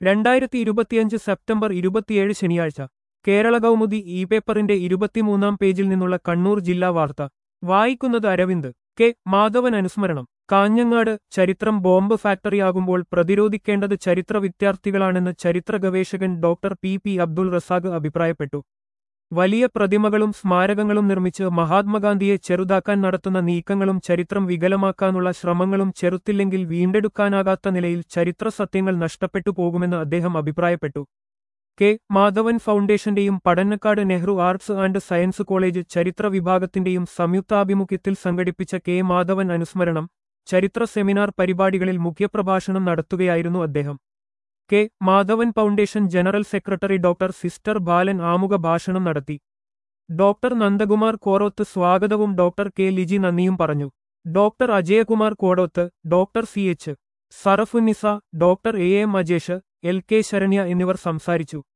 രണ്ടായിരത്തി ഇരുപത്തിയഞ്ച് സെപ്റ്റംബർ ഇരുപത്തിയേഴ് ശനിയാഴ്ച കേരള കൗമുദി ഇ പേപ്പറിന്റെ ഇരുപത്തിമൂന്നാം പേജിൽ നിന്നുള്ള കണ്ണൂർ ജില്ലാ വാർത്ത വായിക്കുന്നത് അരവിന്ദ് കെ മാധവൻ അനുസ്മരണം കാഞ്ഞങ്ങാട് ചരിത്രം ബോംബ് ഫാക്ടറിയാകുമ്പോൾ പ്രതിരോധിക്കേണ്ടത് ചരിത്ര വിദ്യാർത്ഥികളാണെന്ന് ചരിത്ര ഗവേഷകൻ doctor P P Abdul Razak അഭിപ്രായപ്പെട്ടു വലിയ പ്രതിമകളും സ്മാരകങ്ങളും നിർമ്മിച്ച് മഹാത്മാഗാന്ധിയെ ചെറുതാക്കാൻ നടത്തുന്ന നീക്കങ്ങളും ചരിത്രം വികലമാക്കാനുള്ള ശ്രമങ്ങളും ചെറുത്തില്ലെങ്കിൽ വീണ്ടെടുക്കാനാകാത്ത നിലയിൽ ചരിത്ര സത്യങ്ങൾ നഷ്ടപ്പെട്ടു പോകുമെന്ന് അദ്ദേഹം അഭിപ്രായപ്പെട്ടു കെ മാധവൻ ഫൗണ്ടേഷന്റെയും Padanakkad Nehru arts and science college ചരിത്ര വിഭാഗത്തിന്റെയും സംയുക്താഭിമുഖ്യത്തിൽ സംഘടിപ്പിച്ച കെ മാധവൻ അനുസ്മരണം ചരിത്ര സെമിനാർ പരിപാടികളിൽ മുഖ്യപ്രഭാഷണം നടത്തുകയായിരുന്നു അദ്ദേഹം K Madhavan foundation general secretary doctor sister Balan ആമുഖ ഭാഷണം നടത്തി ഡോക്ടർ നന്ദകുമാർ കോറോത്ത് സ്വാഗതവും ഡോക്ടർ കെ ലിജി നന്ദിയും പറഞ്ഞു doctor Ajayakumar Kodoth doctor C H Sarafunnisa doctor A M Ajesh L K Saranya എന്നിവർ സംസാരിച്ചു